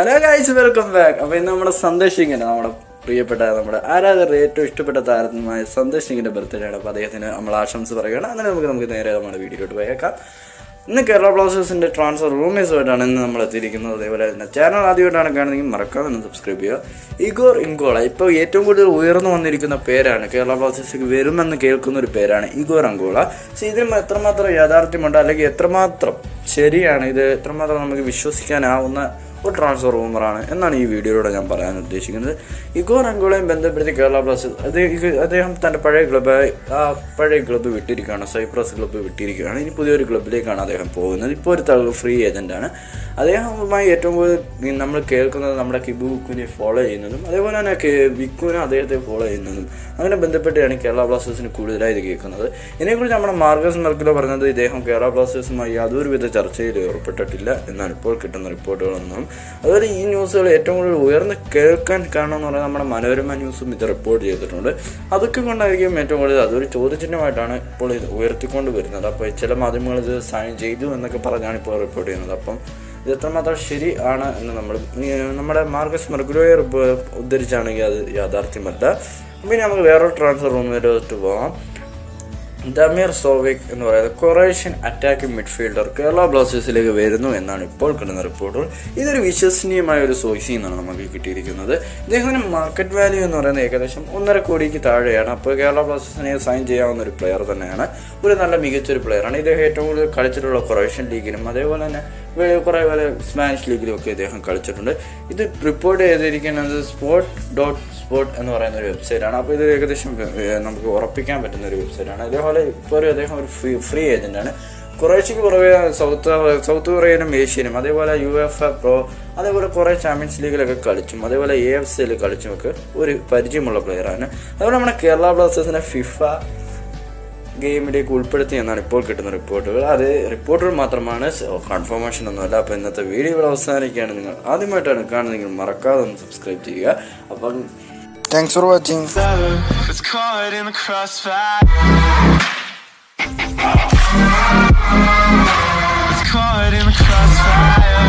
Hello guys welcome back അപ്പൊ ഇന്ന് നമ്മുടെ സന്ദേശ് സിംഗിന്റെ നമ്മുടെ പ്രിയപ്പെട്ട നമ്മുടെ ആരാധകരുടെ ഏറ്റവും ഇഷ്ടപ്പെട്ട താരമായ സന്ദേശ് സിംഗിന്റെ ബർത്ത്ഡേ ആണ് അപ്പൊ അദ്ദേഹത്തിന് നമ്മൾ ആശംസ പറയുകയാണ് അങ്ങനെ നമുക്ക് നമുക്ക് നേരെ നമ്മുടെ വീഡിയോയിലോട്ട് പോയേക്കാം ഇന്ന് കേരള ബ്ലാസ്റ്റേഴ്സിന്റെ ട്രാൻസ്ഫർ റൂമേഴ്സുമായിട്ടാണ് ഇന്ന് നമ്മൾ എത്തിയിരിക്കുന്നത് അതേപോലെ തന്നെ ചാനൽ ആദ്യമായിട്ടാണ് കാണുന്നതെങ്കിൽ മറക്കാതെ ഒന്ന് സബ്സ്ക്രൈബ് ചെയ്യുക ഇഗോർ ഇങ്കോള ഇപ്പോൾ ഏറ്റവും കൂടുതൽ ഉയർന്നു വന്നിരിക്കുന്ന പേരാണ് കേരള ബ്ലാസ്റ്റേഴ്സിലേക്ക് വരുമെന്ന് കേൾക്കുന്ന ഒരു പേരാണ് ഇഗോർ അങ്കോള പക്ഷേ ഇതിൽ എത്രമാത്രം യാഥാർത്ഥ്യമുണ്ട് അല്ലെങ്കിൽ എത്രമാത്രം ശരിയാണ് ഇത് എത്രമാത്രം നമുക്ക് വിശ്വസിക്കാനാവുന്ന ഒരു ട്രാൻസ്ഫർ റൂമറാണ് എന്നാണ് ഈ വീഡിയോയിലൂടെ ഞാൻ പറയാൻ ഉദ്ദേശിക്കുന്നത് ഇഗോർ അങ്കോളയും ബന്ധപ്പെടുത്തി കേരള ബ്ലാസ്റ്റേഴ്സ് അദ്ദേഹം അദ്ദേഹം തൻ്റെ പഴയ ക്ലബ്ബ് ആ പഴയ ക്ലബ്ബ് വിട്ടിരിക്കുകയാണ് സൈപ്രസ് ക്ലബ്ബ് വിട്ടിരിക്കുകയാണ് ഇനി പുതിയൊരു ക്ലബ്ബിലേക്കാണ് അദ്ദേഹം പോകുന്നത് ഇപ്പോൾ ഒരു തള്ളു ഫ്രീ ഏജന്റാണ് അദ്ദേഹവുമായി ഏറ്റവും കൂടുതൽ നമ്മൾ കേൾക്കുന്നത് നമ്മുടെ കിബു വിക്കുവിനെ ഫോളോ ചെയ്യുന്നതും അതേപോലെ തന്നെ വിക്കുവിനെ അദ്ദേഹത്തെ ഫോളോ ചെയ്യുന്നതും അങ്ങനെ ബന്ധപ്പെട്ടാണ് കേരള ബ്ലാസ്റ്റേഴ്സിന് കൂടുതലായി ഇത് കേൾക്കുന്നത് ഇതിനെക്കുറിച്ച് നമ്മുടെ മാർഗസ് മെർക്കിലോ പറഞ്ഞത് ഇദ്ദേഹം കേരള ബ്ലാസ്റ്റേഴ്സുമായി യാതൊരുവിധ ചർച്ചയിൽ ഏർപ്പെട്ടിട്ടില്ല എന്നാണ് ഇപ്പോൾ കിട്ടുന്ന റിപ്പോർട്ടുകളൊന്നും അതുപോലെ ഈ ന്യൂസുകൾ ഏറ്റവും കൂടുതൽ ഉയർന്ന് കേൾക്കാൻ കാരണം എന്ന് പറയുന്നത് നമ്മുടെ മനോരമ ന്യൂസും ഇത് റിപ്പോർട്ട് ചെയ്തിട്ടുണ്ട് അതൊക്കെ കൊണ്ടായിരിക്കും ഏറ്റവും കൂടുതൽ അതൊരു ചോദ്യചിഹ്നമായിട്ടാണ് ഇപ്പോൾ ഇത് ഉയർത്തിക്കൊണ്ട് വരുന്നത് അപ്പോൾ ചില മാധ്യമങ്ങൾ ഇത് സൈൻ ചെയ്തു എന്നൊക്കെ പറഞ്ഞാണ് ഇപ്പോൾ റിപ്പോർട്ട് ചെയ്യുന്നത് അപ്പം ഇത് എത്രമാത്രം ശരി ആണ് എന്ന് നമ്മൾ ഈ നമ്മുടെ മാർഗസ് മെർഗുലോയെ ഉദ്ധരിച്ചാണെങ്കിൽ അത് യാഥാർത്ഥ്യമല്ല പിന്നെ നമുക്ക് വേറൊരു ട്രാൻസ്ഫർ റൂമിലോട്ട് പോകാം ദമീർ സോവിക് എന്ന് പറയുന്നത് കൊറേഷ്യൻ അറ്റാക്കിംഗ് മിഡ്ഫീൽഡർ കേരള ബ്ലാസ്റ്റേഴ്സിലേക്ക് വരുന്നു എന്നാണ് ഇപ്പോൾ കിട്ടുന്ന റിപ്പോർട്ടുകൾ ഇതൊരു വിശ്വസനീയമായ ഒരു സോഴ്സിൽ നിന്നാണ് നമുക്ക് കിട്ടിയിരിക്കുന്നത് ഇദ്ദേഹത്തിന് മാർക്കറ്റ് വാല്യൂ എന്ന് പറയുന്നത് ഏകദേശം ഒന്നര കോടിക്ക് താഴെയാണ് അപ്പോൾ കേരള ബ്ലാസ്റ്റേഴ്സിനെ സൈൻ ചെയ്യാവുന്ന ഒരു പ്ലെയർ തന്നെയാണ് ഒരു നല്ല മികച്ചൊരു പ്ലെയറാണ് ഇദ്ദേഹം ഏറ്റവും കൂടുതൽ കളിച്ചിട്ടുള്ള കൊറേഷ്യൻ ലീഗിലും അതേപോലെ തന്നെ കുറേ പോലെ സ്പാനിഷ് ലീഗിലും ഒക്കെ ഇദ്ദേഹം കളിച്ചിട്ടുണ്ട് ഇത് റിപ്പോർട്ട് ചെയ്തിരിക്കുന്നത് സ്പോർട്ട് ഡോട്ട് സ്പോർട്ട് എന്ന് പറയുന്ന ഒരു വെബ്സൈറ്റാണ് അപ്പോൾ ഇത് ഏകദേശം ഏഹ്, നമുക്ക് ഉറപ്പിക്കാൻ പറ്റുന്ന ഒരു വെബ്സൈറ്റാണ് അതേപോലെ ഇപ്പോൾ ഒരു അദ്ദേഹം ഒരു ഫ്രീ ഫ്രീ ഏജന്റാണ് കുറേശ്ശിക്ക് പുറകെ സൗത്ത് സൗത്ത് കൊറിയയിലും ഏഷ്യയിലും അതേപോലെ യു എഫ് എ പ്രോ അതേപോലെ കുറേ ചാമ്പ്യൻസ് ലീഗിലൊക്കെ കളിച്ചും അതേപോലെ എ എഫ് സിയിൽ കളിച്ചും ഒക്കെ ഒരു പരിചയമുള്ള പ്ലെയറാണ് അതുപോലെ നമ്മുടെ കേരള ബ്ലാസ്റ്റേഴ്സിനെ ഫിഫ ഗെയിമിലേക്ക് ഉൾപ്പെടുത്തി എന്നാണ് ഇപ്പോൾ കിട്ടുന്ന റിപ്പോർട്ടുകൾ അത് റിപ്പോർട്ടുകൾ മാത്രമാണ് കൺഫർമേഷൻ ഒന്നുമല്ല അപ്പോൾ ഇന്നത്തെ വീഡിയോ ഇവിടെ അവസാനിക്കുകയാണ് നിങ്ങൾ ആദ്യമായിട്ടാണ് കാണുന്നതെങ്കിൽ മറക്കാതെ ഒന്ന് സബ്സ്ക്രൈബ് ചെയ്യുക അപ്പം Thanks for watching. It's caught in the crossfire. It's caught in the crossfire.